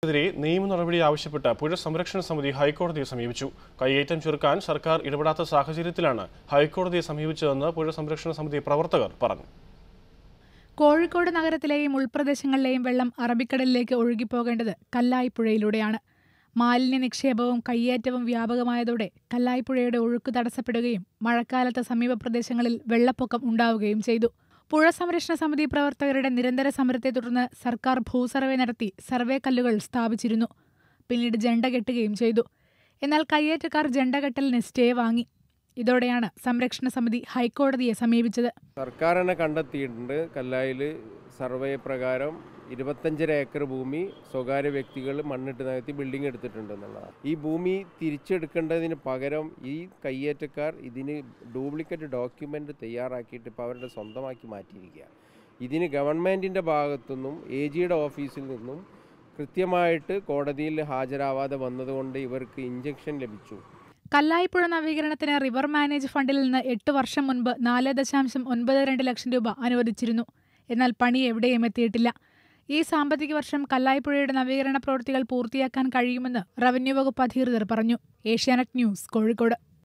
എതിരെ നിയമ നടപടി ആവശ്യപ്പെട്ട് പുഴ സംരക്ഷണ സമിതി ഹൈക്കോടതിയെ സമീപിച്ചു കയ്യേറ്റം ചെറുക്കാൻ സർക്കാർ ഇടപെടാത്ത സാഹചര്യത്തിലാണ് ഹൈക്കോടതിയെ സമീപിച്ചതെന്ന് പുഴ സംരക്ഷണ സമിതി പ്രവർത്തകർ പറഞ്ഞു കോഴിക്കോട് നഗരത്തിലെയും ഉൾപ്രദേശങ്ങളിലെയും വെള്ളം അറബിക്കടലിലേക്ക് ഒഴുകിപ്പോകേണ്ടത് കല്ലായിപ്പുഴയിലൂടെയാണ് മാലിന്യ നിക്ഷേപവും കയ്യേറ്റവും വ്യാപകമായതോടെ കല്ലായിപ്പുഴയുടെ ഒഴുക്ക് തടസ്സപ്പെടുകയും മഴക്കാലത്ത് സമീപ പ്രദേശങ്ങളിൽ വെള്ളപ്പൊക്കം ഉണ്ടാവുകയും ചെയ്തു പുഴ സംരക്ഷണ സമിതി പ്രവർത്തകരുടെ നിരന്തര സമരത്തെ തുടർന്ന് സർക്കാർ ഭൂസർവേ നടത്തി സർവേ കല്ലുകൾ സ്ഥാപിച്ചിരുന്നു പിന്നീട് ജണ്ട കെട്ടുകയും ചെയ്തു എന്നാൽ കയ്യേറ്റക്കാർ ജണ്ട കെട്ടലിന് സ്റ്റേ വാങ്ങി ഇതോടെയാണ് സംരക്ഷണ സമിതി ഹൈക്കോടതിയെ സമീപിച്ചത് സർക്കാർ തന്നെ കണ്ടെത്തിയിട്ടുണ്ട് കല്ലായിൽ സർവേ പ്രകാരം ഇരുപത്തഞ്ചര ഏക്കർ ഭൂമി സ്വകാര്യ വ്യക്തികൾ മണ്ണിട്ട് നികത്തി ബിൽഡിംഗ് എടുത്തിട്ടുണ്ട് എന്നുള്ളതാണ് ഈ ഭൂമി തിരിച്ചെടുക്കേണ്ടതിന് പകരം ഈ കയ്യേറ്റക്കാർ ഇതിന് ഡ്യൂപ്ലിക്കേറ്റ് ഡോക്യുമെൻ്റ് തയ്യാറാക്കിയിട്ട് ഇപ്പോൾ അവരുടെ സ്വന്തമാക്കി മാറ്റിയിരിക്കുക ഇതിന് ഗവൺമെൻറ്റിൻ്റെ ഭാഗത്തുനിന്നും എ ജിയുടെ ഓഫീസിൽ നിന്നും കൃത്യമായിട്ട് കോടതിയിൽ ഹാജരാവാതെ വന്നതുകൊണ്ട് ഇവർക്ക് ഇഞ്ചക്ഷൻ ലഭിച്ചു കല്ലായിപ്പുഴ നവീകരണത്തിന് റിവർ മാനേജ് ഫണ്ടിൽ നിന്ന് എട്ട് വർഷം മുൻപ് നാല് ദശാംശം ഒൻപത് രണ്ട് ലക്ഷം രൂപ അനുവദിച്ചിരുന്നു എന്നാൽ പണി എവിടെയും എത്തിയിട്ടില്ല ഈ സാമ്പത്തിക വർഷം കല്ലായിപ്പുഴയുടെ നവീകരണ പ്രവൃത്തികൾ പൂർത്തിയാക്കാൻ കഴിയുമെന്ന് റവന്യൂ വകുപ്പ് അധികൃതർ പറഞ്ഞു ഏഷ്യാനെറ്റ് ന്യൂസ് കോഴിക്കോട്